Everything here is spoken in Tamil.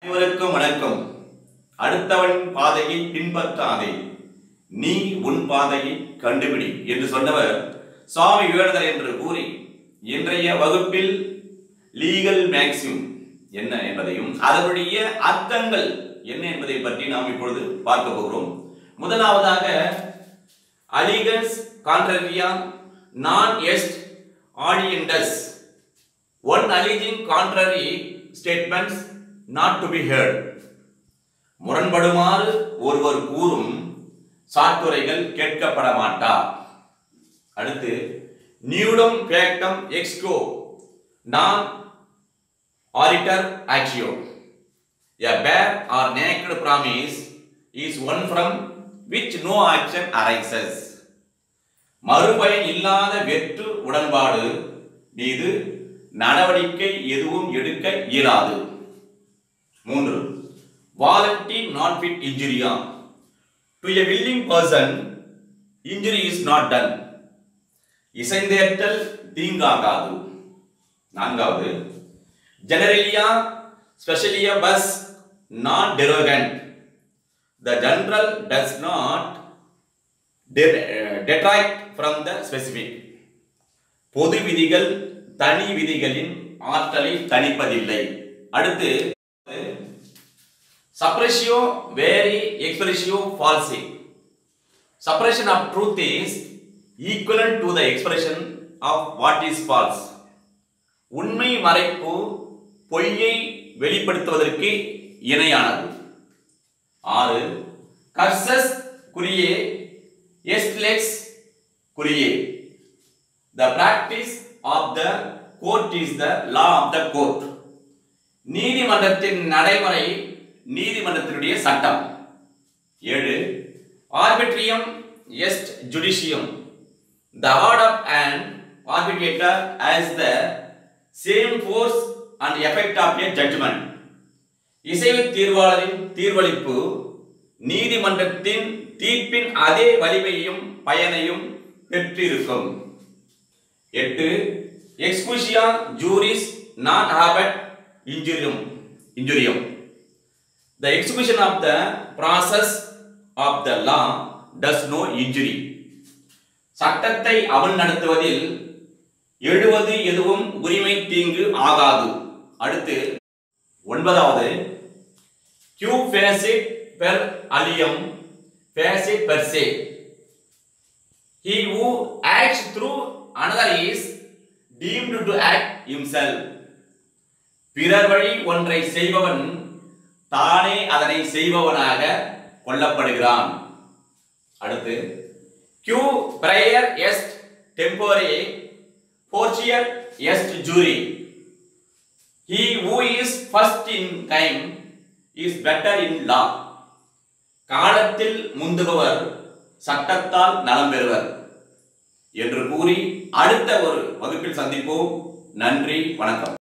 அனைவருக்கும் வணக்கம் அடுத்தவன் பாதையை பின்பற்றாதே நீ உன் பாதையை கண்டுபிடி என்று சொன்னவர் சுவாமி விவேகானந்தர் என்று கூறி இன்றைய வகுப்பில் லீகல் மேக்சிம் என்ன என்பதையும் அதனுடைய அர்த்தங்கள் என்ன என்பதை பற்றி நாம் இப்பொழுது பார்க்க போகிறோம் முதலாவதாக அலிகன்ஸ் கான்ட்ரரியா நான் எஸ்ட் ஆடியண்டஸ் ஒன் alleging contrary statements not to be heard முரண்படுமாறு ஒருவர் கூறும் சாட்டுரைகள் கேட்கப்பட மாட்டா அடுத்து நியூடம் ஃபேக்டம் எக்ஸ்கோ நான் ஆரிட்டர் ஆக்சியோ A bare or naked promise is one from which no action arises. மறுபயன் இல்லாத வெற்று உடன்பாடு மீது நடவடிக்கை எதுவும் எடுக்க இயலாது மூன்று வாலண்டி நாட் ஃபிட் இன்ஜுரியா to a willing person injury is not done இசைந்தேற்றல் தீங்காகாது நான்காவது ஜெனரலியா ஸ்பெஷலியா பஸ் நான் டெரோகண்ட் the general does not detract from the specific பொது விதிகள் தனி விதிகளின் ஆற்றலை தணிப்பதில்லை அடுத்து சப்ரேஷியோ வேரி எக்ஸ்பிரஷியோ ஃபால்சி suppression of truth is equivalent to the expression of what is false உண்மை மறைப்பு பொய்யை வெளிப்படுத்துவதற்கு இணையானது ஆறு கர்சஸ் குறியே எஸ்ட்லெக்ஸ் குறியே the practice of the court is the law of the court நீதிமன்றத்தின் நடைமுறை நீதிமன்றத்தினுடைய சட்டம் ஏழு ஆர்பிட்ரியம் எஸ்ட் ஜுடிஷியம் the award of and arbitrator has the same force and effect of a judgment இசைவு தீர்வாளரின் தீர்வளிப்பு நீதிமன்றத்தின் தீர்ப்பின் அதே வலிமையையும் பயனையும் பெற்றிருக்கும் எட்டு எக்ஸ்குஷியா ஜூரிஸ் நான் ஹாபட் இன்ஜுரியம் இன்ஜுரியம் the execution of the process of the law does no injury சட்டத்தை அவன் நடத்துவதில் எழுவது எதுவும் உரிமை தீங்கு ஆகாது அடுத்து ஒன்பதாவது கியூ ஃபேசிட் பெர் அலியம் ஃபேசிட் பெர் சே He who acts through another is deemed to act himself. பிறர் வழி ஒன்றை செய்பவன் தானே அதனை செய்பவனாக கொல்லப்படுகிறான் அடுத்து கியூ பிரேயர் எஸ்ட் டெம்போரே போர்ச்சியர் எஸ்ட் ஜூரி he who is first in time is better in law காலத்தில் முந்துபவர் சட்டத்தால் நலம் பெறுவர் என்று கூறி அடுத்த ஒரு வகுப்பில் சந்திப்போம் நன்றி வணக்கம்